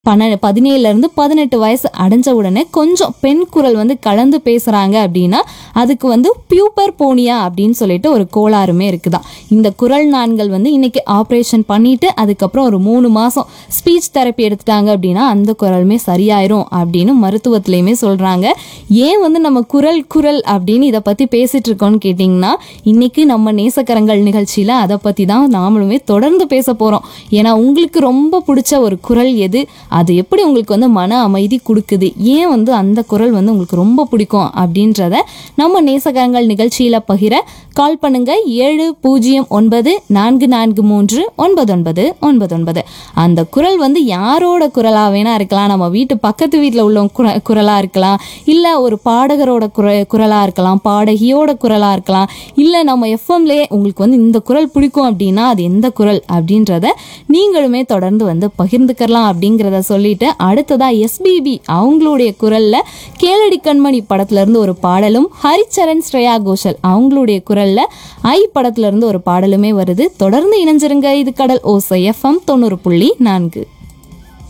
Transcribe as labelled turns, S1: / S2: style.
S1: பன்ன பதினேழுலேருந்து பதினெட்டு வயசு அடைஞ்ச உடனே கொஞ்சம் பெண் குரல் வந்து கலந்து பேசுகிறாங்க அப்படின்னா அதுக்கு வந்து பியூப்பர் போனியா அப்படின்னு சொல்லிட்டு ஒரு கோளாறுமே இருக்குதாம் இந்த குரல் நான்கள் வந்து இன்னைக்கு ஆப்ரேஷன் பண்ணிட்டு அதுக்கப்புறம் ஒரு மூணு மாதம் ஸ்பீச் தெரப்பி எடுத்துட்டாங்க அப்படின்னா அந்த குரலுமே சரியாயிரும் அப்படின்னு மருத்துவத்திலையுமே சொல்கிறாங்க ஏன் வந்து நம்ம குரல் குரல் அப்படின்னு இதை பற்றி பேசிட்டு இருக்கோம்னு கேட்டிங்கன்னா இன்னைக்கு நம்ம நேசக்கரங்கள் நிகழ்ச்சியில் அதை பற்றி தான் நாமளுமே தொடர்ந்து பேச போகிறோம் ஏன்னா உங்களுக்கு ரொம்ப பிடிச்ச ஒரு குரல் எது அது எப்படி உங்களுக்கு வந்து மன அமைதி கொடுக்குது ஏன் வந்து அந்த குரல் வந்து உங்களுக்கு ரொம்ப பிடிக்கும் அப்படின்றத நம்ம நேசகரங்கள் நிகழ்ச்சியில் பகிர கால் பண்ணுங்க ஏழு பூஜ்ஜியம் ஒன்பது நான்கு நான்கு மூன்று ஒன்பது ஒன்பது ஒன்பது ஒன்பது அந்த குரல் வந்து யாரோட குரலாக வேணா இருக்கலாம் நம்ம வீட்டு பக்கத்து வீட்டில் உள்ளவங்க குர குரலாக இருக்கலாம் இல்லை ஒரு பாடகரோட குர குரலாக இருக்கலாம் பாடகியோட குரலாக இருக்கலாம் இல்லை நம்ம எஃப்எம்லேயே உங்களுக்கு வந்து இந்த குரல் பிடிக்கும் அப்படின்னா அது எந்த குரல் அப்படின்றத நீங்களுமே தொடர்ந்து வந்து பகிர்ந்துக்கலாம் அப்படிங்கிறத சொல்லிட்டு அடுத்ததா எஸ்பிபி அவங்களுடைய குரல்ல கேளடி கண்மணி படத்துல இருந்து ஒரு பாடலும் ஹரிச்சரன் ஸ்ரேயா கோஷல் அவங்களுடைய குரல்ல ஐ படத்துல இருந்து ஒரு பாடலுமே வருது தொடர்ந்து இணைஞ்சிருங்க இது கடல் ஓசை எஃப்எம் தொண்ணூறு புள்ளி நான்கு